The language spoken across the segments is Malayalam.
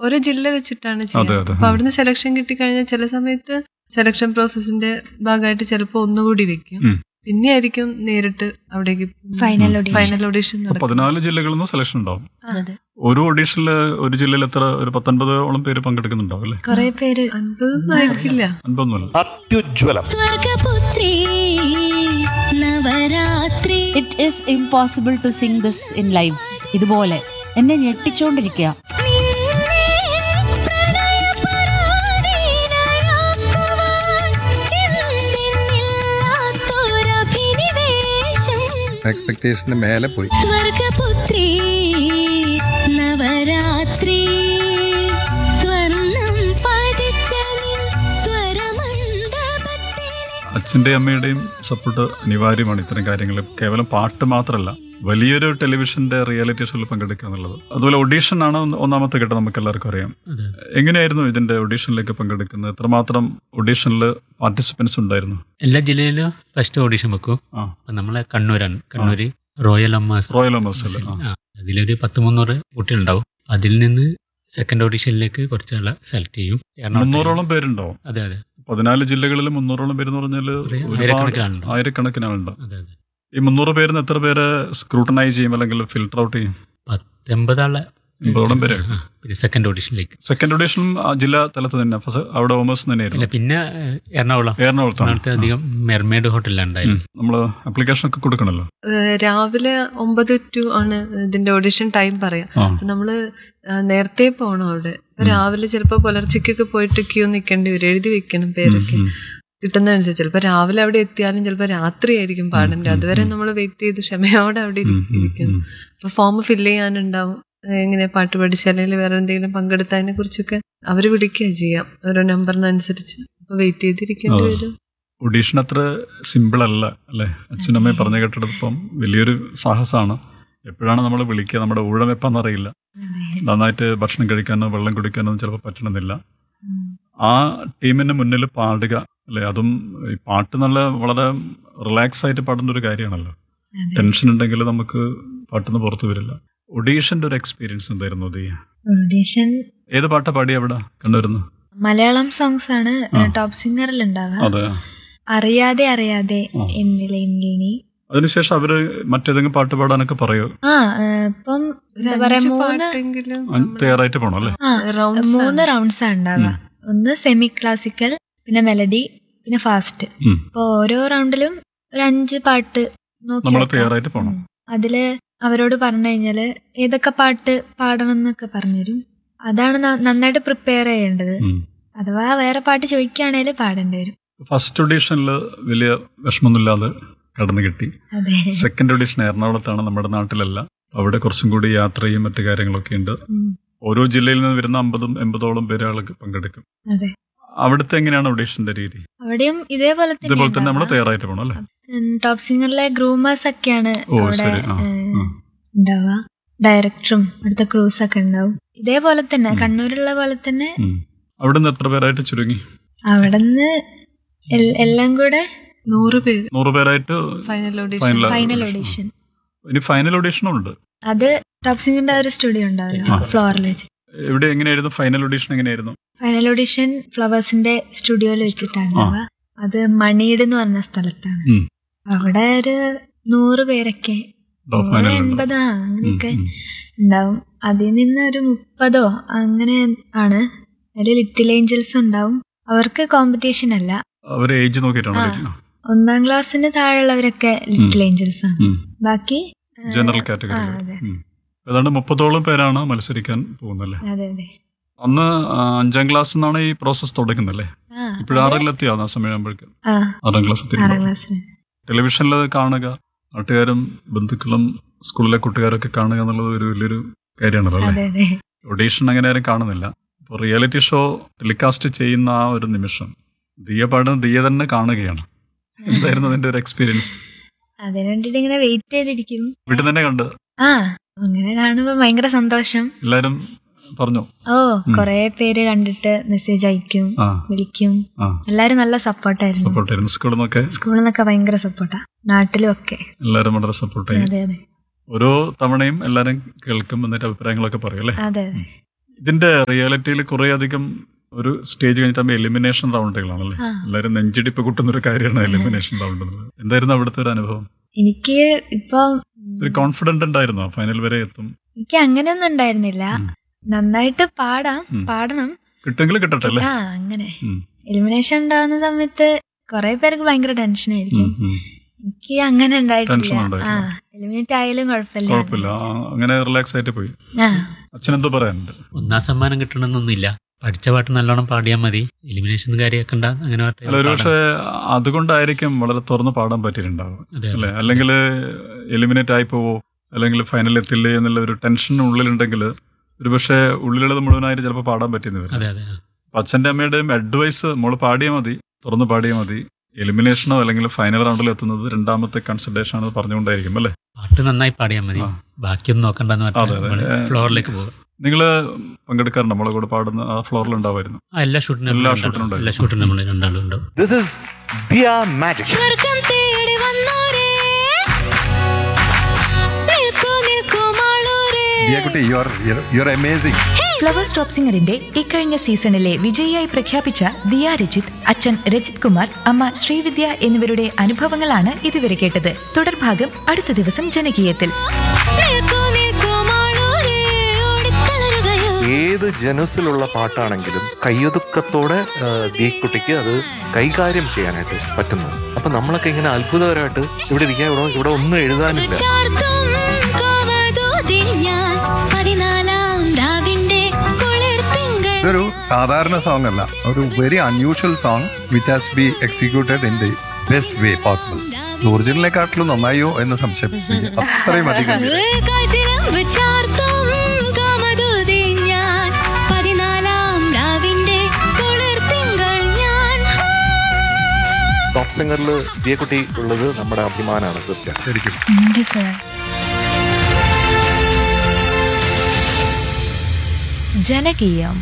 ഓരോ ജില്ല വെച്ചിട്ടാണ് അതെ, ചെയ്യുന്നത് അതെ. അപ്പൊ അവിടുന്ന് സെലക്ഷൻ കിട്ടിക്കഴിഞ്ഞാൽ ചില സമയത്ത് സെലക്ഷൻ പ്രോസസ്സിന്റെ ഭാഗമായിട്ട് ചിലപ്പോൾ ഒന്നുകൂടി വെക്കും ഉം. പിന്നെ ആയിരിക്കും നേരിട്ട് അവിടേക്ക് Final audition. ഫൈനൽ ഓഡിഷൻ അപ്പൊ പതിനാല് ജില്ലകളിൽ നിന്ന് സെലക്ഷൻ ഉണ്ടാവും അതെ ഒരു ഓഡീഷനിൽ ഒരു ജില്ലയിൽ എത്ര ഒരു പത്തൊൻപതോളം പേര് പങ്കെടുക്കുന്നുണ്ടാവും അല്ലേ കുറെ പേര് അൻപതൊന്നും ആയിരിക്കില്ല അൻപതൊന്നുമല്ല അത്യുജ്വലം Swargaputhri Navarathri it is impossible to sing this in live ഇതുപോലെ എന്നെ ഞെട്ടിച്ചോണ്ടിരിക്കുക എക്സ്പെക്ടേഷന് മേലെ പോയി സ്വർഗപുത്രി നവരാത്രി സ്വർണം പതിച്ച നിൻ സ്വരമണ്ഡപത്തിലെ അച്ഛന്റെ അമ്മയുടെയും സപ്പോർട്ട് അനിവാര്യമാണ് ഇത്തരം കാര്യങ്ങൾ കേവലം പാട്ട് മാത്രമല്ല വലിയൊരു ടെലിവിഷന്റെ റിയാലിറ്റി ഷോയിൽ പങ്കെടുക്കുക എന്നുള്ളത് അതുപോലെ ഒഡീഷൻ ആണ് ഒന്ന് ഒന്നാമത്തെ ഘട്ടം നമുക്ക് എല്ലാവർക്കും അറിയാം എങ്ങനെയായിരുന്നു ഇതിന്റെ ഒഡീഷനിലേക്ക് പങ്കെടുക്കുന്നത് എത്രമാത്രം ഒഡീഷനിൽ പാർട്ടിസിപ്പൻസ് ഉണ്ടായിരുന്നു എല്ലാ ജില്ലയിലും ഫസ്റ്റ് ഓഡിഷൻ വെക്കും ആ അപ്പൊ നമ്മളെ കണ്ണൂരാണ് കണ്ണൂര് റോയൽ അമ്മേഴ്സ് റോയൽ അമേഴ്സിൽ ആ, അതിലൊരു പത്ത് മുന്നൂറ് കുട്ടികളുണ്ടാവും അതിൽ നിന്ന് സെക്കൻഡ് ഓഡിഷനിലേക്ക് കുറച്ചാളെ സെലക്ട് ചെയ്യും എറണാകുളത്ത് മുന്നൂറോളം പേരുണ്ടാവും അതെ അതെ പതിനാല് ജില്ലകളിൽ മുന്നൂറോളം പേരെന്ന് പറഞ്ഞാൽ ഒരു ഒരുപാട് ആയിരക്കണക്കിനാളുണ്ടാവും. ആയിരക്കണക്കിന് ആളുണ്ടാവും അതെ അതെ ഈ മുന്നൂറ് പേരിന് എത്ര പേര് സ്ക്രൂട്ടനൈസ് ചെയ്യും അല്ലെങ്കിൽ ഫിൽട്ടർ ഔട്ട് ചെയ്യും പത്തൊമ്പതാളെ എൺപതോളം പേര് ആ, പിന്നെ സെക്കൻഡ് ഓഡിഷനിലേക്ക് സെക്കൻഡ് ഒഡീഷനും ആ ജില്ലാ തലത്ത് തന്നെ ഫസ്റ്റ് അവിടെ ഓമേഴ്സ് ഇല്ല തന്നെയായിരുന്നു പിന്നെ ഏഹ്, എറണാകുളം എറണാകുളത്താണ് എറണാകുളത്ത് അധികം മെർമേഡ് ഹോട്ടലിലാണ് ഉണ്ടായിരുന്നു നമ്മൾ ആപ്ലിക്കേഷൻ ഒക്കെ കൊടുക്കണല്ലോ ഏഹ് രാവിലെ ഒമ്പത് ടു ആണ് ഇതിന്റെ ഓഡിഷൻ ടൈം പറയാം ആ അപ്പൊ നമ്മള് ആ, നേരത്തെ പോകണം അവിടെ അപ്പൊ രാവിലെ ചിലപ്പോ പുലർച്ചയ്ക്കൊക്കെ പോയിട്ട് ക്യൂ നിൽക്കേണ്ടി വരും എഴുതി വെക്കണം പേരൊക്കെ ഉം. കിട്ടുന്നതനുസരിച്ച് ചിലപ്പോ രാവിലെ അവിടെ എത്തിയാലും ചിലപ്പോ രാത്രി ആയിരിക്കും പാടേണ്ടത് അതുവരെ നമ്മൾ വെയിറ്റ് ചെയ്ത് ക്ഷമയോടെ അവിടെ ഇരി- ഉം, ഉം, ഇരിക്കണം ഉം. അപ്പൊ ഫോം ഫില്ല് ചെയ്യാനുണ്ടാവും ഏഹ് എങ്ങനെ പാട്ട് പഠിച്ച അല്ലെങ്കിൽ വേറെ എന്തെങ്കിലും പങ്കെടുത്തതിനെ കുറിച്ചൊക്കെ അവര് വിളിക്കുക ചെയ്യാം ഓരോ നമ്പറിനനുസരിച്ച് അപ്പൊ വെയിറ്റ് ചെയ്തിരിക്കേണ്ടി ആ. വരും ഒഡീഷൻ അത്ര സിമ്പിൾ അല്ല അല്ലേ അച്ഛനമ്മയെ പറഞ്ഞു കേട്ടെടുപ്പം വലിയൊരു സാഹസമാണ് എപ്പോഴാണ് നമ്മൾ വിളിക്കുക നമ്മുടെ ഊഴം എപ്പാന്നറിയില്ല നന്നായിട്ട് ഭക്ഷണം കഴിക്കാനോ വെള്ളം കുടിക്കാനോ ഒന്നും ചിലപ്പോൾ പറ്റണമെന്നില്ല ആ ടീമിന് മുന്നിൽ പാടുക അല്ലെ അതും ഈ പാട്ട് നല്ല വളരെ റിലാക്സ് ആയിട്ട് പാടുന്ന ഒരു കാര്യമാണല്ലോ ടെൻഷൻ ഉണ്ടെങ്കിൽ നമുക്ക് പാട്ടൊന്നും പുറത്തു വരില്ല ഒഡീഷന്റെ ഒരു എക്സ്പീരിയൻസ് എന്തായിരുന്നു അത് ഓഡീഷൻ ഏത് പാട്ടാ പാടി അവിടെ കണ്ടുവരുന്നു മലയാളം സോങ്സ് ആണ് ആ. ടോപ്പ് സിംഗറിൽ ഉണ്ടാവുക അതെ അറിയാതെ അറിയാതെ ആ. എന്നിലെ എന്നിൽ നീ അതിനുശേഷം അവര് മറ്റേതെങ്കിലും പാട്ട് പാടാനൊക്കെ പറയോ ആ ഏഹ്, ഇപ്പം ഒരു എന്താ പറയാ അഞ്ച് മൂന്ന് പാട്ടെങ്കിലും അ- നമ്മള് തയ്യാറായിട്ട് പോണം അല്ലേ ആ rounds മൂന്ന് ആണ്. റൗണ്ട്സ് ആ ഉണ്ടാവുക ഒന്ന് സെമി ക്ലാസിക്കൽ പിന്നെ മെലഡി പിന്നെ ഫാസ്റ്റ് ഉം. അപ്പൊ ഓരോ റൗണ്ടിലും ഒരു അഞ്ച് പാട്ട് നോക്കി നമ്മൾ വെക്കാം. തയ്യാറായിട്ട് പോണം ഉം. അതില് അവരോട് പറഞ്ഞു കഴിഞ്ഞാല് ഏതൊക്കെ പാട്ട് പാടണം എന്നൊക്കെ പറഞ്ഞുതരും അതാണ് ന- നന്നായിട്ട് പ്രിപ്പയർ ചെയ്യേണ്ടത് ഉം. അഥവാ വേറെ പാട്ട് ചോദിക്കുകയാണെങ്കിൽ പാടേണ്ടി വരും ഫസ്റ്റ് ഓഡീഷനിൽ വലിയ വിഷമമൊന്നുമില്ലാതെ കടന്നു കിട്ടി അതെ സെക്കൻഡ് ഓഡീഷൻ എറണാകുളത്താണ് നമ്മുടെ നാട്ടിലല്ല അവിടെ കുറച്ചും കൂടി യാത്രയും മറ്റു കാര്യങ്ങളൊക്കെ ഉണ്ട് ഉം. ഓരോ ജില്ലയിൽ നിന്ന് വരുന്ന അമ്പതും എൺപതോളം പേര് ആൾക്ക് പങ്കെടുക്കും അതെ അവിടുത്തെ എങ്ങനെയാണ് ഓഡീഷന്റെ രീതി അവിടെയും ഇതേപോലെ ഇതുപോലെ തന്നെ നമ്മൾ തന്നെ തയ്യാറായിട്ട് പോകണം അല്ലേ ടോപ്പ് സിംഗറിലെ ഗ്രൂമേഴ്സ് ഒക്കെയാണ് ഓ അവിടെ ശരി ആ ഏഹ്, ആ. ഉണ്ടാവുക ഡയറക്ടറും അടുത്ത ക്രൂസ് ഒക്കെ ഉണ്ടാവും ഇതേപോലെ തന്നെ ഉം. കണ്ണൂരുള്ള പോലെ തന്നെ ഉം. അവിടുന്ന് എത്ര പേരായിട്ട് ചുരുങ്ങി അവിടുന്ന് എൽ- എല്ലാം കൂടെ നൂറ് പേര് നൂറ് പേരായിട്ട് final audition Final final audition. Audition ഇനി ഫൈനൽ ഓഡീഷനും ഉണ്ട് അത് ടോപ്പ് സിംഗറിന്റെ ഒരു സ്റ്റുഡിയോ ഉണ്ടാവില്ല ആ. ഫ്ലോറിൽ വെച്ച് എവിടെ എങ്ങനെയായിരുന്നു ഫൈനൽ ഓഡീഷൻ എങ്ങനെയായിരുന്നു ഫൈനൽ ഓഡിഷൻ ഫ്ലവേഴ്സിന്റെ സ്റ്റുഡിയോയിൽ വെച്ചിട്ടാണ് ഉണ്ടാവുക അത് മണീട് എന്ന് പറഞ്ഞ സ്ഥലത്താണ് ഉം. അവിടെ ഒരു നൂറ് പേരൊക്കെ ടോപ്പ് നൂറ് ഫൈനൽ എൺപത് ആ അങ്ങനെയൊക്കെ ഉണ്ടാവും അതിൽ നിന്ന് ഒരു മുപ്പതോ അങ്ങനെ ആണ് അതിൽ ലിറ്റിൽ ഏഞ്ചൽസ് ഉണ്ടാവും അവർക്ക് കോമ്പറ്റീഷൻ അല്ല അവര് ഏജ് നോക്കിയിട്ടാണ് ആ. വിളിക്കുന്നത്. ഒന്നാം ക്ലാസ്സിന് താഴെയുള്ളവരൊക്കെ ലിറ്റിൽ ഏഞ്ചൽസ് ആണ് ഉം. ബാക്കി ആ, ജനറൽ ആ, കാറ്റഗറി അതെ ഏതാണ്ട് മുപ്പതോളം പേരാണ് മത്സരിക്കാൻ പോകുന്നല്ലേ അതെ അതെ അന്ന് ആ, അഞ്ചാം ക്ലാസ് നിന്നാണ് ഈ പ്രോസസ് തുടങ്ങുന്നല്ലേ ആ ഇപ്പോഴും ആറിലെത്തിയോ ആ സമയമാകുമ്പോഴേക്കും ആ ആറാം ക്ലാസ് എത്തി ആറാം ക്ലാസ്സിൽ ടെലിവിഷനിൽ അത് കാണുക നാട്ടുകാരും ബന്ധുക്കളും സ്കൂളിലെ കുട്ടുകാരൊക്കെ കാണുക എന്നുള്ളത് ഒരു വലിയൊരു കാര്യമാണല്ലോ അല്ലേ അതെ അതെ ഒഡീഷൻ അങ്ങനെ ആരും കാണുന്നില്ല ഇപ്പോൾ റിയാലിറ്റി ഷോ ടെലികാസ്റ്റ് ചെയ്യുന്ന ആ ഒരു നിമിഷം ദിയ പാടുന്ന ദിയ തന്നെ കാണുകയാണ് എന്തായിരുന്നു അതിന്റെ ഒരു എക്സ്പീരിയൻസ് അതിന് വേണ്ടിട്ട് ഇങ്ങനെ വെയിറ്റ് ചെയ്തിരിക്കും വീട്ടിൽ തന്നെ കണ്ട് ആ അങ്ങനെ കാണുമ്പോ ഭയങ്കര സന്തോഷം എല്ലാരും പറഞ്ഞു ഓ കൊറേ പേര് കണ്ടിട്ട് മെസ്സേജ് അയക്കും ആ വിളിക്കും ആ എല്ലാരും നല്ല സപ്പോർട്ടായിരുന്നു സപ്പോർട്ടായിരുന്നു സ്കൂളിൽ നിന്നൊക്കെ സ്കൂളിൽ നിന്നൊക്കെ ഭയങ്കര സപ്പോർട്ടാ നാട്ടിലും ഒക്കെ എല്ലാവരും വളരെ സപ്പോർട്ടായി അതെ അതെ ഓരോ തവണയും എല്ലാരും കേൾക്കും എന്നിട്ട് അഭിപ്രായങ്ങളൊക്കെ പറയും അല്ലേ അതെ അതെ ഇതിന്റെ റിയാലിറ്റിയിൽ കുറെ അധികം ഒരു സ്റ്റേജ് കഴിഞ്ഞിട്ട് എലിമിനേഷൻ റൗണ്ടുകളാണല്ലേ ആ. എല്ലാവരും നെഞ്ചിടിപ്പ് കൂട്ടുന്ന ഒരു കാര്യമാണ് എലിമിനേഷൻ റൗണ്ട് എന്നുള്ളത് എന്തായിരുന്നു അവിടുത്തെ ഒരു അനുഭവം എനിക്ക് ഇപ്പം ഒരു കോൺഫിഡന്റ് ഉണ്ടായിരുന്നോ ഫൈനൽ വരെ എത്തും എനിക്ക് അങ്ങനെയൊന്നും ഉണ്ടായിരുന്നില്ല ഉം. നന്നായിട്ട് പാടാം ഉം. പാടണം കിട്ടുമെങ്കിൽ കിട്ടട്ടെ അല്ലേ ആ അങ്ങനെ ഉം. എലിമിനേഷൻ ഉണ്ടാവുന്ന സമയത്ത് കുറെ പേർക്ക് ഭയങ്കര ടെൻഷൻ ആയിരിക്കും ഉം, ഉം. എനിക്ക് അങ്ങനെ Tension ഉണ്ടായിട്ടില്ല ആ ഉണ്ടായിട്ടില്ല. എലിമിനേറ്റ് ആയാലും കുഴപ്പമില്ല കുഴപ്പമില്ല ആ, അങ്ങനെ റിലാക്സ് ആയിട്ട് പോയി ആ അച്ഛനെന്തോ പറയാനുണ്ട് ഒന്നാം സമ്മാനം കിട്ടണമെന്നൊന്നുമില്ല പഠിച്ച പാട്ട് നല്ലോണം പാടിയാൽ മതി എലിമിനേഷൻ കാര്യമൊക്കെ ഉണ്ടാ അങ്ങനെ പാട്ട് അല്ല ഒരുപക്ഷെ അതുകൊണ്ടായിരിക്കും വളരെ തുറന്ന് പാടാൻ പറ്റിയിട്ടുണ്ടാവും അതെ, അല്ലെ അല്ലെങ്കിൽ എലിമിനേറ്റ് ആയി പോവോ അല്ലെങ്കിൽ ഫൈനൽ എത്തില്ലേ എന്നുള്ള ഒരു ടെൻഷൻ ഉള്ളിലുണ്ടെങ്കിൽ ഒരുപക്ഷെ ഉള്ളിലുള്ളത് മുഴുവനായിട്ട് ചിലപ്പോൾ പാടാൻ പറ്റിയെന്ന് വരും അതെ അതെ അപ്പൊ അച്ഛന്റെ അമ്മയുടെയും അഡ്വൈസ് മോള് പാടിയാൽ മതി തുറന്ന് പാടിയാൽ മതി എലിമിനേഷനോ അല്ലെങ്കിൽ ഫൈനൽ റൗണ്ടിൽ എത്തുന്നത് രണ്ടാമത്തെ കൺസിഡറേഷൻ ആണെന്ന് പറഞ്ഞുകൊണ്ടായിരിക്കും അല്ലേ പാട്ട് നന്നായി പാടിയാൽ മതി ആ. ബാക്കിയൊന്നും നോക്കണ്ടെന്ന് അതെ, അതെ. പറഞ്ഞാൽ ഫ്ലോറിലേക്ക് പോകും നിങ്ങൾ പങ്കെടുക്കാറുണ്ട് നമ്മളെ കൂടെ പാടുന്ന ആ ഫ്ലോറിൽ ഉണ്ടാവുമായിരുന്നു ആ എല്ലാ ഷൂട്ടിനും എല്ലാ നമ്മൾ ഷൂട്ടിനും ഉണ്ടാവും. എല്ലാ ഷൂട്ടിനും നമ്മൾ രണ്ടാളും ഉണ്ടാവും This is Dia Magic. സ്വർഗം തേടി വന്നോരേ നിൽക്കൂ നിൽക്കൂ മാളൂരേ ദിയക്കുട്ടി you are you are amazing flowers top സിംഗറിന്റെ ഇക്കഴിഞ്ഞ സീസണിലെ വിജയിയായി പ്രഖ്യാപിച്ച ദിയ രജിത് അച്ഛൻ രജിത് കുമാർ അമ്മ ശ്രീവിദ്യ എന്നിവരുടെ അനുഭവങ്ങളാണ് ഇതുവരെ കേട്ടത് തുടർഭാഗം അടുത്ത ദിവസം ജനകീയത്തിൽ നിൽക്കൂ നിൽക്കൂ മാളൂരേ ഓടിത്തളരുകയോ ഏത് ജനുസിലുള്ള പാട്ടാണെങ്കിലും കയ്യൊതുക്കത്തോടെ ആ, ദിയക്കുട്ടിക്ക് അത് കൈകാര്യം ചെയ്യാനായിട്ട് പറ്റുന്നു അപ്പൊ നമ്മളൊക്കെ ഇങ്ങനെ അത്ഭുതകരമായിട്ട് ഇവിടെ ഇരിക്കാൻ ഇവിടെ ഇവിടെ ഒന്നും എഴുതാനില്ല ചാർത്തും കോമതോതിൽ ഞാൻ പതിനാലാം രാവിന്റെ കുളിർ തിങ്കൾ ഇതൊരു സാധാരണ സോങ് അല്ല ഒരു very unusual song which has be executed in the best way possible ഒറിജിനലിനെക്കാട്ടിലും നന്നായോ എന്ന് സംശയം അത്രയും അധികം കാറ്റിലമ്പ് ചാർത്തും കോമതോതിൽ ഞാൻ പതിനാലാം രാവിന്റെ കുളിർ തിങ്കൾ ഞാൻ ടോപ്പ് സിംഗറിൽ ദിയക്കുട്ടി ഉള്ളത് നമ്മുടെ അഭിമാനമാണ് തീർച്ചയായും ശരിക്കും ഉണ്ട് സർ ജനകീയം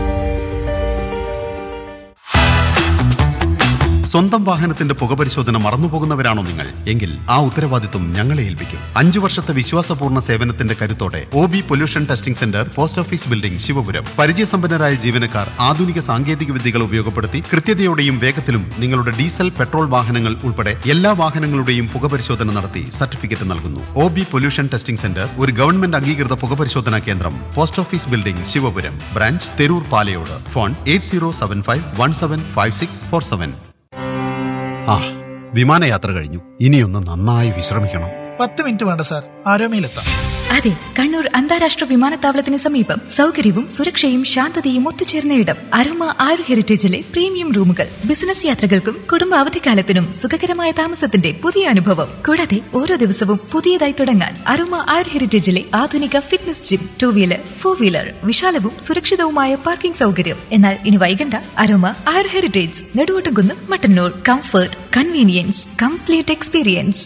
സ്വന്തം വാഹനത്തിന്റെ പുകപരിശോധന മറന്നുപോകുന്നവരാണോ നിങ്ങൾ എങ്കിൽ ആ ഉത്തരവാദിത്വം ഞങ്ങളെ ഏൽപ്പിക്കും അഞ്ചു വർഷത്തെ വിശ്വാസപൂർണ്ണ സേവനത്തിന്റെ കരുത്തോടെ O B pollution testing centre post office building Sivapuram പരിചയസമ്പന്നരായ ജീവനക്കാർ ആധുനിക സാങ്കേതിക വിദ്യകൾ ഉപയോഗപ്പെടുത്തി കൃത്യതയോടെയും വേഗത്തിലും നിങ്ങളുടെ ഡീസൽ പെട്രോൾ വാഹനങ്ങൾ ഉൾപ്പെടെ എല്ലാ വാഹനങ്ങളുടെയും പുകപരിശോധന നടത്തി സർട്ടിഫിക്കറ്റ് നൽകുന്നു O B pollution testing centre ഒരു ഗവൺമെന്റ് അംഗീകൃത പുകപരിശോധനാ കേന്ദ്രം post office building Sivapuram branch Theroor Palayode phone eight zero seven five one seven five six four seven ആ വിമാനയാത്ര കഴിഞ്ഞു ഇനിയൊന്ന് നന്നായി വിശ്രമിക്കണം പത്ത് മിനിറ്റ് വേണ്ട സാർ ആരോമയിലെത്താം അതെ കണ്ണൂർ അന്താരാഷ്ട്ര വിമാനത്താവളത്തിന് സമീപം സൗകര്യവും സുരക്ഷയും ശാന്തതയും ഒത്തുചേർന്ന ഇടം അരോമ ആയുർ ഹെറിറ്റേജിലെ പ്രീമിയം റൂമുകൾ ബിസിനസ് യാത്രകൾക്കും കുടുംബ അവധിക്കാലത്തിനും സുഖകരമായ താമസത്തിന്റെ പുതിയ അനുഭവം കൂടാതെ ഓരോ ദിവസവും പുതിയതായി തുടങ്ങാൻ അരോമ ആയുർ ഹെറിറ്റേജിലെ ആധുനിക fitness gym two wheeler four wheeler വിശാലവും സുരക്ഷിതവുമായ പാർക്കിംഗ് സൗകര്യം എന്നാൽ ഇനി വൈകണ്ട aroma Ayur heritage Neduvottumkunnu Mattannur comfort convenience complete experience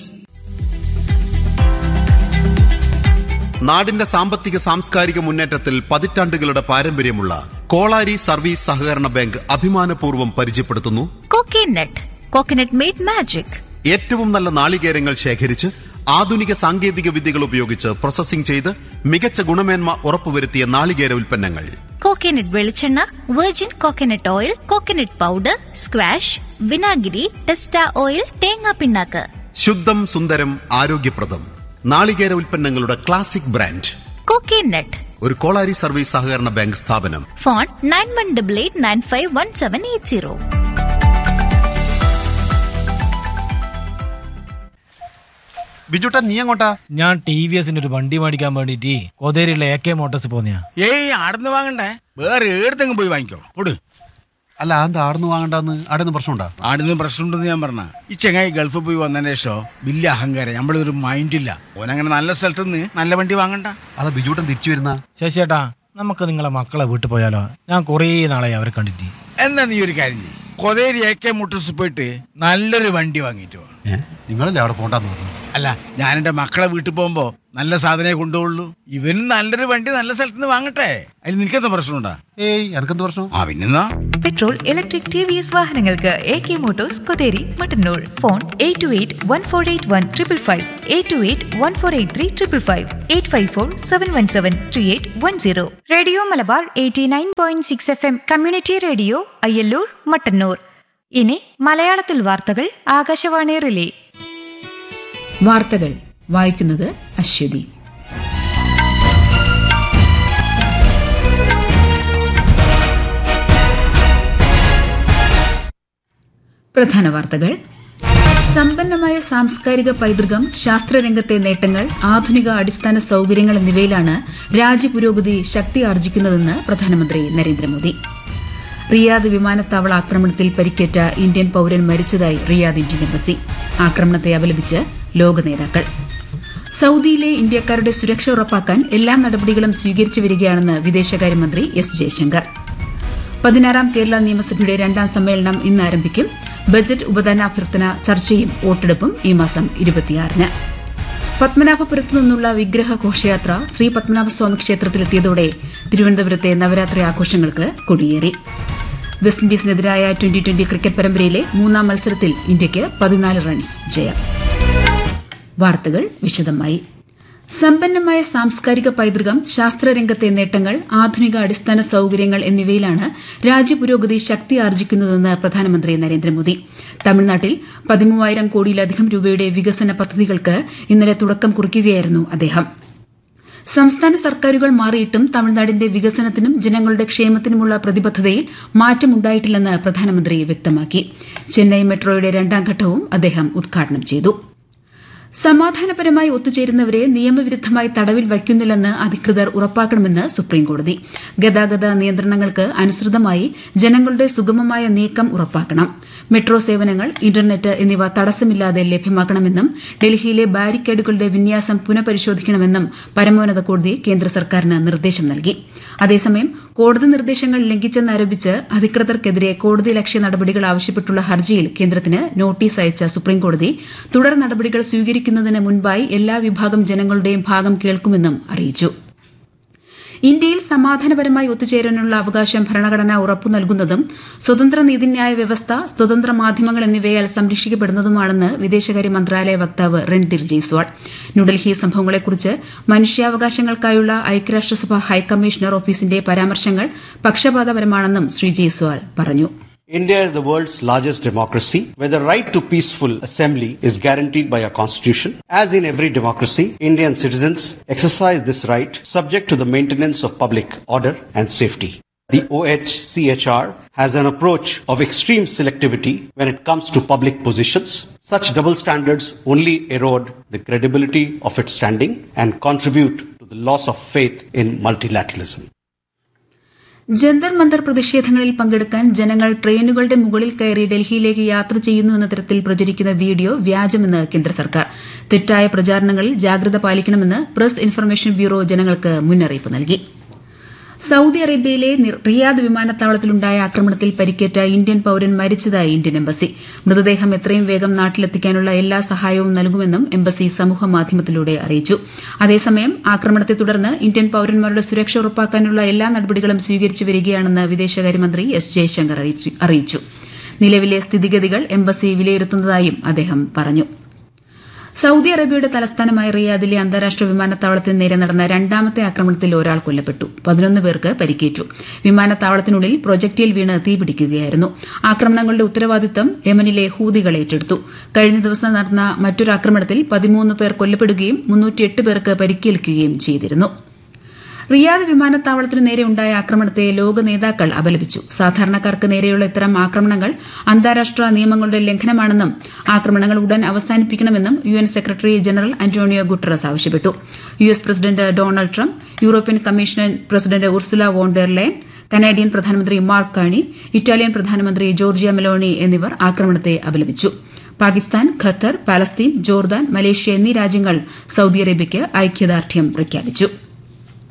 നാടിന്റെ സാമ്പത്തിക സാംസ്കാരിക മുന്നേറ്റത്തിൽ പതിറ്റാണ്ടുകളുടെ പാരമ്പര്യമുള്ള കോളാരി സർവീസ് സഹകരണ ബാങ്ക് അഭിമാനപൂർവ്വം പരിചയപ്പെടുത്തുന്നു കോക്കനട്ട് കോക്കനട്ട് മെയ്ഡ് മാജിക് ഏറ്റവും നല്ല നാളികേരങ്ങൾ ശേഖരിച്ച് ആധുനിക സാങ്കേതിക വിദ്യകൾ ഉപയോഗിച്ച് പ്രോസസ്സിംഗ് ചെയ്ത് മികച്ച ഗുണമേന്മ ഉറപ്പുവരുത്തിയ നാളികേര ഉൽപ്പന്നങ്ങൾ കോക്കനട്ട് വെളിച്ചെണ്ണ virgin coconut oil coconut powder squash വിനാഗിരി ടെസ്റ്റ ഓയിൽ തേങ്ങാ പിണ്ണാക്ക് ശുദ്ധം സുന്ദരം ആരോഗ്യപ്രദം നാളികേര ഉൽപ്പന്നങ്ങളുടെ ക്ലാസിക് ബ്രാൻഡ് കോക്കനട്ട് ഒരു കോളാരി സർവീസ് സഹകരണ ബാങ്ക് സ്ഥാപനം phone nine one double eight nine five one seven eight zero ബിജുട്ട നീ എങ്ങോട്ടാ ഞാൻ ടി വി എസിന്റെ ഒരു വണ്ടി മേടിക്കാൻ വേണ്ടിട്ട് കൊതേരിയുള്ള എ കെ മോട്ടോഴ്സ് പോന്നെയാ ഏയ് ആടുന്ന് വാങ്ങണ്ടേ വേറെ ഏടത്തെങ്കിലും പോയി വാങ്ങിക്കോ പൊട് അല്ല എന്താ ആടുന്ന് വാങ്ങണ്ടെന്ന് ആടുന്ന് പ്രശ്നമുണ്ടാ ആടുന്ന് പ്രശ്നമുണ്ടെന്ന് ഞാൻ പറഞ്ഞ ഈ ചെങ്ങായി ഗൾഫിൽ പോയി വന്നതിന് ശേഷം വലിയ അഹങ്കാരം നമ്മളൊരു മൈൻഡില്ല ഓനങ്ങനെ നല്ല സ്ഥലത്ത് നിന്ന് നല്ല വണ്ടി വാങ്ങണ്ട അതാ ബിജുട്ടൻ തിരിച്ചു വരുന്ന ശശിയേട്ടാ നമുക്ക് നിങ്ങളെ മക്കളെ വീട്ടിൽ പോയാലോ ഞാൻ കുറേ നാളായി അവരെ കണ്ടിട്ട് എന്നാ നീ ഒരു കാര്യം ചെയ്യ് കൊതേരി എ കെ മോട്ടോഴ്സ് പോയിട്ട് നല്ലൊരു വണ്ടി വാങ്ങിയിട്ട് വാ നിങ്ങളല്ലേ അവിടെ പോണ്ടെന്ന് പറഞ്ഞു അല്ല ഞാൻ എന്റെ മക്കളെ വീട്ടിൽ പോകുമ്പോ നല്ല സാധനമേ കൊണ്ടുപോകുള്ളൂ ഇവന് നല്ലൊരു വണ്ടി നല്ല സ്ഥലത്ത് നിന്ന് വാങ്ങട്ടെ അതിന് നിനക്കെന്താ പ്രശ്നമുണ്ടാ ഏയ് എനക്കെന്ത് പ്രശ്നം ആ പിന്നെന്നാ petrol electric T V S വാഹനങ്ങൾക്ക് A K motors Kotheri Mattannur phone eight two eight one four eight one triple five eight two eight one four eight three triple five eight five four seven one seven three eight one zero radio Malabar eighty nine point six F M community radio Ayyalloor Mattannur ഇനി മലയാളത്തിൽ വാർത്തകൾ ആകാശവാണി റിലേ വാർത്തകൾ വായിക്കുന്നത് അശ്വതി പ്രധാന വാർത്തകൾ സമ്പന്നമായ സാംസ്കാരിക പൈതൃകം ശാസ്ത്രരംഗത്തെ നേട്ടങ്ങൾ ആധുനിക അടിസ്ഥാന സൗകര്യങ്ങൾ എന്നിവയിലാണ് രാജ്യപുരോഗതി ശക്തി ആർജിക്കുന്നതെന്ന് പ്രധാനമന്ത്രി നരേന്ദ്രമോദി റിയാദ് വിമാനത്താവള ആക്രമണത്തിൽ പരിക്കേറ്റ ഇന്ത്യൻ പൌരൻ മരിച്ചതായി റിയാദ് ഇന്ത്യൻ എംബസി ആക്രമണത്തെ അപലപിച്ച് ലോക നേതാക്കൾ സൌദിയിലെ ഇന്ത്യക്കാരുടെ സുരക്ഷ ഉറപ്പാക്കാൻ എല്ലാ നടപടികളും സ്വീകരിച്ചു വരികയാണെന്ന് വിദേശകാര്യമന്ത്രി എസ് ജയശങ്കർ പതിനാറാം കേരള നിയമസഭയുടെ രണ്ടാം സമ്മേളനം ഇന്ന് ആരംഭിക്കും ബജറ്റ് ഉപദാനാഭ്യർത്ഥന ചർച്ചയും വോട്ടെടുപ്പും ഈ മാസം ഇരുപത്തിയാറിന് പത്മനാഭപുരത്തു നിന്നുള്ള വിഗ്രഹ ഘോഷയാത്ര ശ്രീ പത്മനാഭസ്വാമി ക്ഷേത്രത്തിലെത്തിയതോടെ തിരുവനന്തപുരത്തെ നവരാത്രി ആഘോഷങ്ങൾക്ക് കൊടിയേറി വെസ്റ്റ് ഇൻഡീസിനെതിരായ ട്വന്റി ട്വന്റി ക്രിക്കറ്റ് പരമ്പരയിലെ മൂന്നാം മത്സരത്തിൽ ഇന്ത്യയ്ക്ക് പതിനാല് റൺസ് ജയം വാർത്തകൾ വിശദമായി സമ്പന്നമായ സാംസ്കാരിക പൈതൃകം ശാസ്ത്രരംഗത്തെ നേട്ടങ്ങൾ ആധുനിക അടിസ്ഥാന സൌകര്യങ്ങൾ എന്നിവയിലാണ് രാജ്യപുരോഗതി ശക്തി ആർജിക്കുന്നതെന്ന് പ്രധാനമന്ത്രി നരേന്ദ്രമോദി തമിഴ്നാട്ടിൽ പതിമൂവായിരം കോടിയിലധികം രൂപയുടെ വികസന പദ്ധതികൾക്ക് ഇന്നലെ തുടക്കം കുറിക്കുകയായിരുന്നു അദ്ദേഹം സംസ്ഥാന സർക്കാരുകൾ മാറിയിട്ടും തമിഴ്നാടിന്റെ വികസനത്തിനും ജനങ്ങളുടെ ക്ഷേമത്തിനുമുള്ള പ്രതിബദ്ധതയിൽ മാറ്റമുണ്ടായിട്ടില്ലെന്ന് പ്രധാനമന്ത്രി വ്യക്തമാക്കി ചെന്നൈ മെട്രോയുടെ രണ്ടാം ഘട്ടവും അദ്ദേഹം ഉദ്ഘാടനം ചെയ്തു സമാധാനപരമായി ഒത്തുചേരുന്നവരെ നിയമവിരുദ്ധമായി തടവിൽ വയ്ക്കുന്നില്ലെന്ന് അധികൃതർ ഉറപ്പാക്കണമെന്ന് സുപ്രീംകോടതി ഗതാഗത നിയന്ത്രണങ്ങൾക്ക് അനുസൃതമായി ജനങ്ങളുടെ സുഗമമായ നീക്കം ഉറപ്പാക്കണം മെട്രോ സേവനങ്ങൾ ഇന്റർനെറ്റ് എന്നിവ തടസ്സമില്ലാതെ ലഭ്യമാക്കണമെന്നും ഡൽഹിയിലെ ബാരിക്കേഡുകളുടെ വിന്യാസം പുനഃപരിശോധിക്കണമെന്നും പരമോന്നത കോടതി കേന്ദ്ര സർക്കാരിന് നിർദ്ദേശം നൽകി അതേസമയം കോടതി നിർദ്ദേശങ്ങൾ ലംഘിച്ചെന്നാരോപിച്ച് അധികൃതർക്കെതിരെ കോടതി ലക്ഷ്യ നടപടികൾ ആവശ്യപ്പെട്ടുള്ള ഹർജിയിൽ കേന്ദ്രത്തിന് നോട്ടീസ് അയച്ച സുപ്രീംകോടതി തുടർ നടപടികൾ സ്വീകരിക്കുന്നതിന് മുൻപായി എല്ലാ വിഭാഗം ജനങ്ങളുടെയും ഭാഗം കേൾക്കുമെന്നും അറിയിച്ചു ഇന്ത്യയിൽ സമാധാനപരമായി ഒത്തുചേരാനുള്ള അവകാശം ഭരണഘടന ഉറപ്പു നൽകുന്നതും സ്വതന്ത്ര നീതിന്യായ വ്യവസ്ഥ സ്വതന്ത്ര മാധ്യമങ്ങൾ എന്നിവയാൽ സംരക്ഷിക്കപ്പെടുന്നതുമാണെന്ന് വിദേശകാര്യ മന്ത്രാലയ വക്താവ് രൺധീർ ജയ്സ്വാൾ ന്യൂഡൽഹി സംഭവങ്ങളെക്കുറിച്ച് മനുഷ്യാവകാശങ്ങൾക്കായുള്ള ഐക്യരാഷ്ട്രസഭ ഹൈക്കമ്മീഷണർ ഓഫീസിന്റെ പരാമർശങ്ങൾ പക്ഷപാതപരമാണെന്നും ശ്രീ ജയ്സ്വാൾ പറഞ്ഞു India is the world's largest democracy, where the right to peaceful assembly is guaranteed by our constitution. As in every democracy, Indian citizens exercise this right subject to the maintenance of public order and safety. The OHCHR has an approach of extreme selectivity when it comes to public positions. Such double standards only erode the credibility of its standing and contribute to the loss of faith in multilateralism. Jantar Mantar പ്രതിഷേധങ്ങളിൽ പങ്കെടുക്കാൻ ജനങ്ങൾ ട്രെയിനുകളുടെ മുകളിൽ കയറി ഡൽഹിയിലേക്ക് യാത്ര ചെയ്യുന്നു എന്ന തരത്തിൽ പ്രചരിക്കുന്ന വീഡിയോ വ്യാജമെന്ന് കേന്ദ്ര സർക്കാർ തെറ്റായ പ്രചാരണങ്ങളിൽ ജാഗ്രത പാലിക്കണമെന്ന് പ്രസ് ഇൻഫർമേഷൻ ബ്യൂറോ ജനങ്ങൾക്ക് മുന്നറിയിപ്പ് നൽകി സൌദി അറേബ്യയിലെ റിയാദ് വിമാനത്താവളത്തിലുണ്ടായ ആക്രമണത്തിൽ പരിക്കേറ്റ ഇന്ത്യൻ പൌരൻ മരിച്ചതായി ഇന്ത്യൻ എംബസി മൃതദേഹം എത്രയും വേഗം നാട്ടിലെത്തിക്കാനുള്ള എല്ലാ സഹായവും നൽകുമെന്നും എംബസി സമൂഹമാധ്യമത്തിലൂടെ അറിയിച്ചു അതേസമയം ആക്രമണത്തെ തുടർന്ന് ഇന്ത്യൻ പൌരന്മാരുടെ സുരക്ഷ ഉറപ്പാക്കാനുള്ള എല്ലാ നടപടികളും സ്വീകരിച്ചു വരികയാണെന്ന് വിദേശകാര്യമന്ത്രി എസ് ജയശങ്കർ അറിയിച്ചു നിലവിലെ സ്ഥിതിഗതികൾ എംബസി വിലയിരുത്തുന്നതായും അദ്ദേഹം പറഞ്ഞു സൌദി അറേബ്യയുടെ തലസ്ഥാനമായ റിയാദിലെ അന്താരാഷ്ട്ര വിമാനത്താവളത്തിന് നേരെ നടന്ന രണ്ടാമത്തെ ആക്രമണത്തിൽ ഒരാൾ കൊല്ലപ്പെട്ടു പതിനൊന്ന് പേർക്ക് പരിക്കേറ്റു വിമാനത്താവളത്തിനുള്ളിൽ പ്രൊജക്ടിൽ വീണ് തീപിടിക്കുകയായിരുന്നു ആക്രമണങ്ങളുടെ ഉത്തരവാദിത്തം യമനിലെ ഹൂതികൾ ഏറ്റെടുത്തു കഴിഞ്ഞ ദിവസം നടന്ന മറ്റൊരു ആക്രമണത്തിൽ പതിമൂന്ന് പേർ കൊല്ലപ്പെടുകയും മുന്നൂറ്റിയെട്ട് പേർക്ക് പരിക്കേൽക്കുകയും ചെയ്തിരുന്നു റിയാദ് വിമാനത്താവളത്തിനു നേരെ ഉണ്ടായ ആക്രമണത്തെ ലോക നേതാക്കൾ അപലപിച്ചു സാധാരണക്കാർക്ക് നേരെയുള്ള ഇത്തരം ആക്രമണങ്ങൾ അന്താരാഷ്ട്ര നിയമങ്ങളുടെ ലംഘനമാണെന്നും ആക്രമണങ്ങൾ ഉടൻ അവസാനിപ്പിക്കണമെന്നും U N secretary general Antonio Guterres ആവശ്യപ്പെട്ടു U S president Donald Trump European commission president Ursula von der Leyen Canadian പ്രധാനമന്ത്രി മാർക്ക് കാണി ഇറ്റാലിയൻ പ്രധാനമന്ത്രി ജോർജിയ മെലോണി എന്നിവർ ആക്രമണത്തെ അപലപിച്ചു Pakistan Qatar Palestine Jordan Malaysia എന്നീ രാജ്യങ്ങൾ സൌദി അറേബ്യയ്ക്ക് ഐക്യദാർഢ്യം പ്രഖ്യാപിച്ചു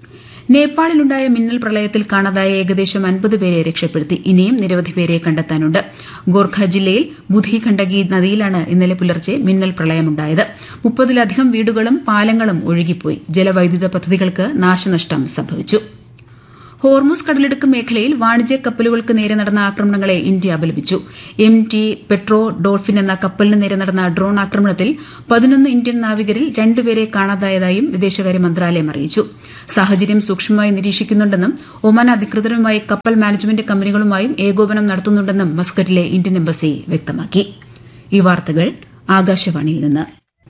നേപ്പാളിലുണ്ടായ മിന്നൽ പ്രളയത്തിൽ കാണാതായ ഏകദേശം അൻപത് പേരെ രക്ഷപ്പെടുത്തി ഇനിയും നിരവധി പേരെ കണ്ടെത്താനുണ്ട് ഗോർഖ ജില്ലയിൽ ബുധി ഖണ്ഡകി നദിയിലാണ് ഇന്നലെ പുലർച്ചെ മിന്നൽ പ്രളയമുണ്ടായത് മുപ്പതിലധികം വീടുകളും പാലങ്ങളും ഒഴുകിപ്പോയി ജലവൈദ്യുത പദ്ധതികൾക്ക് നാശനഷ്ടം സംഭവിച്ചു ഹോർമുസ് കടലിടുക്ക് മേഖലയിൽ വാണിജ്യ കപ്പലുകൾക്ക് നേരെ നടന്ന ആക്രമണങ്ങളെ ഇന്ത്യ അപലപിച്ചു എം ടി പെട്രോ ഡോൾഫിൻ എന്ന കപ്പലിന് നേരെ നടന്ന ഡ്രോൺ ആക്രമണത്തിൽ പതിനൊന്ന് ഇന്ത്യൻ നാവികരിൽ രണ്ടുപേരെ കാണാതായതായും വിദേശകാര്യ മന്ത്രാലയം അറിയിച്ചു സാഹചര്യം സൂക്ഷ്മമായി നിരീക്ഷിക്കുന്നുണ്ടെന്നും ഒമാൻ അധികൃതരുമായി കപ്പൽ മാനേജ്മെന്റ് കമ്പനികളുമായും ഏകോപനം നടത്തുന്നുണ്ടെന്നും മസ്കറ്റിലെ ഇന്ത്യൻ എംബസി വ്യക്തമാക്കി ഈ വാർത്തകൾ ആകാശവാണിയിൽ നിന്ന്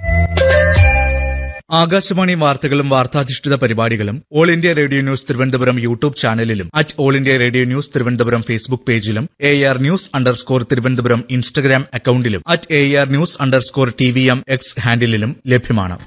ആകാശവാണി വാർത്തകളും വാർത്താധിഷ്ഠിത പരിപാടികളും all India radio news Thiruvananthapuram YouTube ചാനലിലും at all India radio news Thiruvananthapuram Facebook പേജിലും A R news underscore Thiruvananthapuram Instagram അക്കൌണ്ടിലും at A R news underscore T V M X ഹാൻഡിലും ലഭ്യമാണ്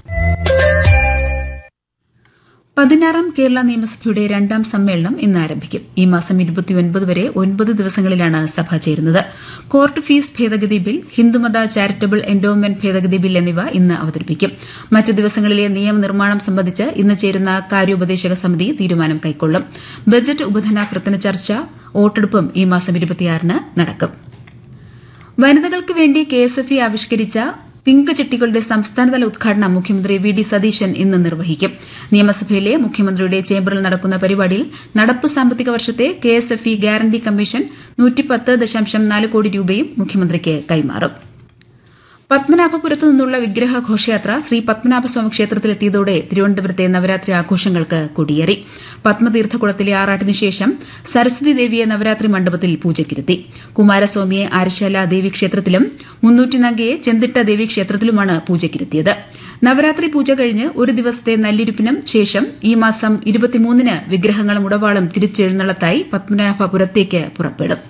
പതിനാറാം കേരള നിയമസഭയുടെ രണ്ടാം സമ്മേളനം ഇന്ന് ആരംഭിക്കും ഈ മാസം ഇരുപത്തിയൊൻപത് വരെ ഒൻപത് ദിവസങ്ങളിലാണ് സഭ ചേരുന്നത് കോർട്ട് ഫീസ് ഭേദഗതി ബിൽ ഹിന്ദുമത ചാരിറ്റബിൾ എൻഡോവ്മെന്റ് ഭേദഗതി ബിൽ എന്നിവ ഇന്ന് അവതരിപ്പിക്കും മറ്റു ദിവസങ്ങളിലെ നിയമനിർമ്മാണം സംബന്ധിച്ച് ഇന്ന് ചേരുന്ന കാര്യോപദേശക സമിതി തീരുമാനം കൈക്കൊള്ളും ബജറ്റ് ഉപധനാഭ്യർത്ഥന ചർച്ച വോട്ടെടുപ്പും ഈ മാസം ഇരുപത്തിയാറിന് നടക്കും വനിതകൾക്ക് വേണ്ടി കെ എസ് എഫ് ഇ ആവിഷ്കരിച്ച പിങ്ക് ചെട്ടികളുടെ സംസ്ഥാനതല ഉദ്ഘാടനം മുഖ്യമന്ത്രി വി ഡി സതീശൻ ഇന്ന് നിർവഹിക്കും നിയമസഭയിലെ മുഖ്യമന്ത്രിയുടെ ചേംബറിൽ നടക്കുന്ന പരിപാടിയിൽ നടപ്പ് സാമ്പത്തിക വർഷത്തെ K S F E guarantee commission നൂറ്റിപ്പത്ത് ദശാംശം നാല് കോടി രൂപയും മുഖ്യമന്ത്രിക്ക് കൈമാറും പത്മനാഭപുരത്തു നിന്നുള്ള വിഗ്രഹ ഘോഷയാത്ര ശ്രീ പത്മനാഭസ്വാമി ക്ഷേത്രത്തിലെത്തിയതോടെ തിരുവനന്തപുരത്തെ നവരാത്രി ആഘോഷങ്ങൾക്ക് കൊടിയേറി പത്മതീർത്ഥകുളത്തിലെ ആറാട്ടിന് ശേഷം സരസ്വതി ദേവിയെ നവരാത്രി മണ്ഡപത്തിൽ പൂജയ്ക്കിരുത്തി കുമാരസ്വാമിയെ ആര്യശാല ദേവീക്ഷേത്രത്തിലും മുന്നൂറ്റിനങ്കയെ ചെന്തിട്ട ദേവീക്ഷേത്രത്തിലുമാണ് പൂജയ്ക്കിരുത്തിയത് നവരാത്രി പൂജ കഴിഞ്ഞ് ഒരു ദിവസത്തെ നല്ലിരുപ്പിനും ശേഷം ഈ മാസം ഇരുപത്തിമൂന്നിന് വിഗ്രഹങ്ങളും ഉടവാളും തിരിച്ചെഴുന്നള്ളത്തായി പത്മനാഭപുരത്തേക്ക് പുറപ്പെടും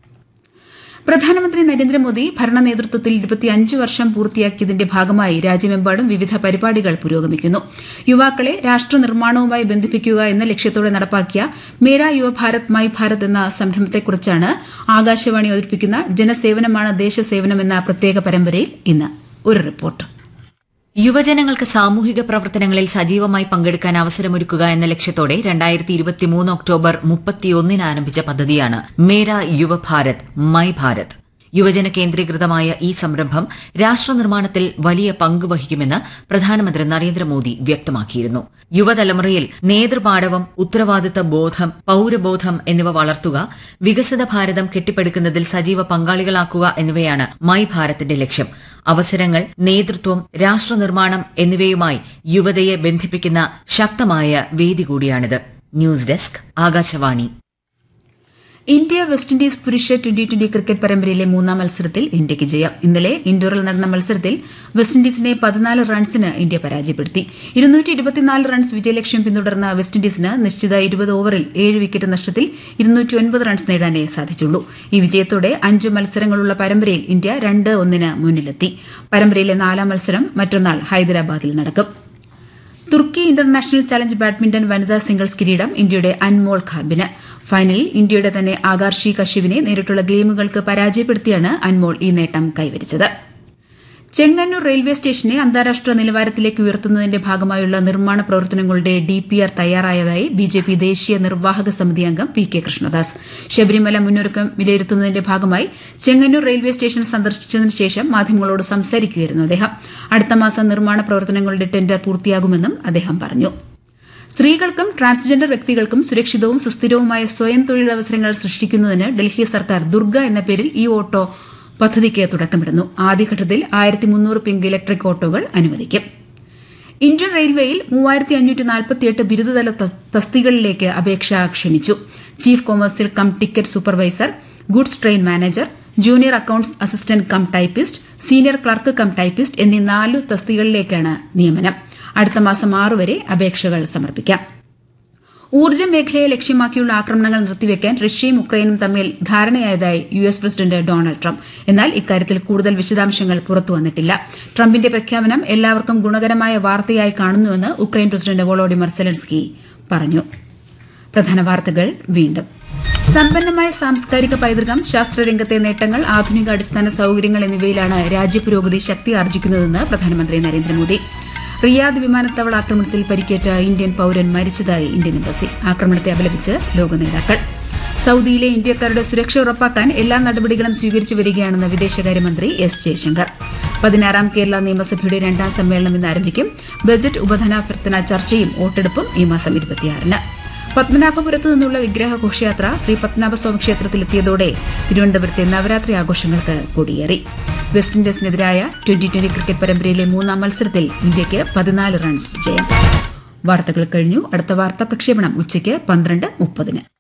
പ്രധാനമന്ത്രി നരേന്ദ്രമോദി ഭരണ നേതൃത്വത്തിൽ ഇരുപത്തിയഞ്ച് വർഷം പൂർത്തിയാക്കിയതിന്റെ ഭാഗമായി രാജ്യമെമ്പാടും വിവിധ പരിപാടികൾ പുരോഗമിക്കുന്നു യുവാക്കളെ രാഷ്ട്ര നിർമ്മാണവുമായി ബന്ധിപ്പിക്കുക എന്ന ലക്ഷ്യത്തോടെ നടപ്പാക്കിയ മേരാ യുവഭാരത് മൈ ഭാരത് എന്ന സംരംഭത്തെക്കുറിച്ചാണ് ആകാശവാണി അവതരിപ്പിക്കുന്ന ജനസേവനമാണ് ദേശസേവനം എന്ന പ്രത്യേക പരമ്പരയിൽ ഇന്ന് ഒരു റിപ്പോർട്ട് യുവജനങ്ങൾക്ക് സാമൂഹിക പ്രവർത്തനങ്ങളിൽ സജീവമായി പങ്കെടുക്കാൻ അവസരമൊരുക്കുക എന്ന ലക്ഷ്യത്തോടെ രണ്ടായിരത്തി ഇരുപത്തിമൂന്ന് ഒക്ടോബർ മുപ്പത്തിയൊന്നിന് ആരംഭിച്ച പദ്ധതിയാണ് മേര യുവഭാരത് മൈ ഭാരത് യുവജന കേന്ദ്രീകൃതമായ ഈ സംരംഭം രാഷ്ട്ര നിർമ്മാണത്തിൽ വലിയ പങ്ക് വഹിക്കുമെന്ന് പ്രധാനമന്ത്രി നരേന്ദ്രമോദി വ്യക്തമാക്കിയിരുന്നു യുവതലമുറയിൽ നേതൃപാടവം ഉത്തരവാദിത്ത ബോധം പൌരബോധം എന്നിവ വളർത്തുക വികസിത ഭാരതം കെട്ടിപ്പടുക്കുന്നതിൽ സജീവ പങ്കാളികളാക്കുക എന്നിവയാണ് മൈ ഭാരത്തിന്റെ ലക്ഷ്യം അവസരങ്ങൾ നേതൃത്വം രാഷ്ട്ര നിർമ്മാണം എന്നിവയുമായി യുവതയെ ബന്ധിപ്പിക്കുന്ന ശക്തമായ വേദി കൂടിയാണിത് news desk Akashvani India West Indies പുരുഷ ട്വന്റി ട്വന്റി ക്രിക്കറ്റ് പരമ്പരയിലെ മൂന്നാം മത്സരത്തിൽ ഇന്ത്യയ്ക്ക് ജയം ഇന്നലെ ഇൻഡോറിൽ നടന്ന മത്സരത്തിൽ വെസ്റ്റ് ഇൻഡീസിനെ പതിനാല് റൺസിന് ഇന്ത്യ പരാജയപ്പെടുത്തി ഇരുന്നൂറ്റി ഇരുപത്തിനാല് റൺസ് വിജയലക്ഷ്യം പിന്തുടർന്ന വെസ്റ്റ് ഇൻഡീസിന് നിശ്ചിത ഇരുപത് ഓവറിൽ ഏഴ് വിക്കറ്റ് നഷ്ടത്തിൽ ഇരുന്നൂറ്റി ഒൻപത് റൺസ് നേടാനേ സാധിച്ചുള്ളൂ ഈ വിജയത്തോടെ അഞ്ച് മത്സരങ്ങളുള്ള പരമ്പരയിൽ ഇന്ത്യ രണ്ട് ഒന്നിന് മുന്നിലെത്തി പരമ്പരയിലെ നാലാം മത്സരം മറ്റന്നാൾ ഹൈദരാബാദിൽ നടക്കും തുർക്കി ഇന്റർനാഷണൽ ചലഞ്ച് ബാഡ്മിന്റൺ വനിതാ സിംഗിൾസ് കിരീടം ഇന്ത്യയുടെ അൻമോൾ ഖാർബിന് ഫൈനലിൽ ഇന്ത്യയുടെ തന്നെ ആകാർഷി കശ്യപിനെ നേരിട്ടുള്ള ഗെയിമുകൾക്ക് പരാജയപ്പെടുത്തിയാണ് അൻമോൾ ഈ നേട്ടം കൈവരിച്ചത് ചെങ്ങന്നൂർ റെയിൽവേ സ്റ്റേഷനെ അന്താരാഷ്ട്ര നിലവാരത്തിലേക്ക് ഉയർത്തുന്നതിന്റെ ഭാഗമായുള്ള നിർമ്മാണ പ്രവർത്തനങ്ങളുടെ ഡിപിആർ തയ്യാറായതായി ബിജെപി ദേശീയ നിർവാഹക സമിതി അംഗം പി കെ കൃഷ്ണദാസ് ശബരിമല മുന്നൊരുക്കം വിലയിരുത്തുന്നതിന്റെ ഭാഗമായി ചെങ്ങന്നൂർ റെയിൽവേ സ്റ്റേഷൻ സന്ദർശിച്ചതിനു ശേഷം മാധ്യമങ്ങളോട് സംസാരിക്കുകയായിരുന്നു അദ്ദേഹം അടുത്ത മാസം നിർമ്മാണ പ്രവർത്തനങ്ങളുടെ ടെൻഡർ പൂർത്തിയാകുമെന്നും അദ്ദേഹം പറഞ്ഞു സ്ത്രീകൾക്കും ട്രാൻസ്ജെൻഡർ വ്യക്തികൾക്കും സുരക്ഷിതവും സുസ്ഥിരവുമായ സ്വയം തൊഴിലവസരങ്ങൾ സൃഷ്ടിക്കുന്നതിന് ഡൽഹി സർക്കാർ ദുർഗ എന്ന പേരിൽ ഈ ഓട്ടോ പദ്ധതിക്ക് തുടക്കമിടുന്നു ആദ്യഘട്ടത്തിൽ ആയിരത്തി മുന്നൂറ് പിങ്ക് ഇലക്ട്രിക് ഓട്ടോകൾ അനുവദിക്കും ഇന്ത്യൻ റെയിൽവേയിൽ മൂവായിരത്തി അഞ്ഞൂറ്റി നാൽപ്പത്തിയെട്ട് ബിരുദതല തസ്തികളിലേക്ക് അപേക്ഷ ക്ഷണിച്ചു chief commercial cum ticket supervisor goods train manager junior accounts assistant cum typist senior clerk cum typist എന്നീ നാലു തസ്തികകളിലേക്കാണ് നിയമനം അടുത്ത മാസം ആറ് വരെ അപേക്ഷകൾ സമർപ്പിക്കാം ഊർജ്ജ മേഖലയെ ലക്ഷ്യമാക്കിയുള്ള ആക്രമണങ്ങൾ നിർത്തിവെക്കാൻ റഷ്യയും ഉക്രൈനും തമ്മിൽ ധാരണയായതായി U S president Donald Trump എന്നാൽ ഇക്കാര്യത്തിൽ കൂടുതൽ വിശദാംശങ്ങൾ പുറത്തുവന്നിട്ടില്ല ട്രംപിന്റെ പ്രഖ്യാപനം എല്ലാവർക്കും ഗുണകരമായ വാർത്തയായി കാണുന്നുവെന്ന് ഉക്രൈൻ പ്രസിഡന്റ് വോളോഡിമർ സെലൻസ്കി പറഞ്ഞു പ്രധാന വാർത്തകൾ വീണ്ടും സമ്പന്നമായ സാംസ്കാരിക പൈതൃകം ശാസ്ത്രരംഗത്തെ നേട്ടങ്ങൾ ആധുനിക അടിസ്ഥാന സൌകര്യങ്ങൾ എന്നിവയിലാണ് രാജ്യപുരോഗതി ശക്തി ആർജിക്കുന്നതെന്ന് പ്രധാനമന്ത്രി നരേന്ദ്രമോദി റിയാദ് വിമാനത്താവള ആക്രമണത്തിൽ പരിക്കേറ്റ ഇന്ത്യൻ പൌരൻ മരിച്ചതായി ഇന്ത്യൻ എംബസി ആക്രമണത്തെ അപലപിച്ച് ലോക നേതാക്കൾ സൗദിയിലെ ഇന്ത്യക്കാരുടെ സുരക്ഷ ഉറപ്പാക്കാൻ എല്ലാ നടപടികളും സ്വീകരിച്ചു വരികയാണെന്ന് വിദേശകാര്യമന്ത്രി എസ് ജയശങ്കർ പതിനാറാം കേരള നിയമസഭയുടെ രണ്ടാം സമ്മേളനം ഇന്ന് ആരംഭിക്കും ബജറ്റ് ഉപധനാഭ്യർത്ഥന ചർച്ചയും വോട്ടെടുപ്പും ഈ മാസം ഇരുപത്തിയാറിന് പത്മനാഭപുരത്തു നിന്നുള്ള വിഗ്രഹ ഘോഷയാത്ര ശ്രീ പത്മനാഭസ്വാമി ക്ഷേത്രത്തിലെത്തിയതോടെ തിരുവനന്തപുരത്തെ നവരാത്രി ആഘോഷങ്ങൾക്ക് കൊടിയേറി വെസ്റ്റ് ഇൻഡീസിനെതിരായ ട്വന്റി ട്വന്റി ക്രിക്കറ്റ് പരമ്പരയിലെ മൂന്നാം മത്സരത്തിൽ ഇന്ത്യയ്ക്ക് പതിനാല് റൺസ് ജയം വാർത്തകൾ കഴിഞ്ഞു അടുത്ത വാർത്താ പ്രക്ഷേപണം ഉച്ചയ്ക്ക് പന്ത്രണ്ട് മുപ്പതിന്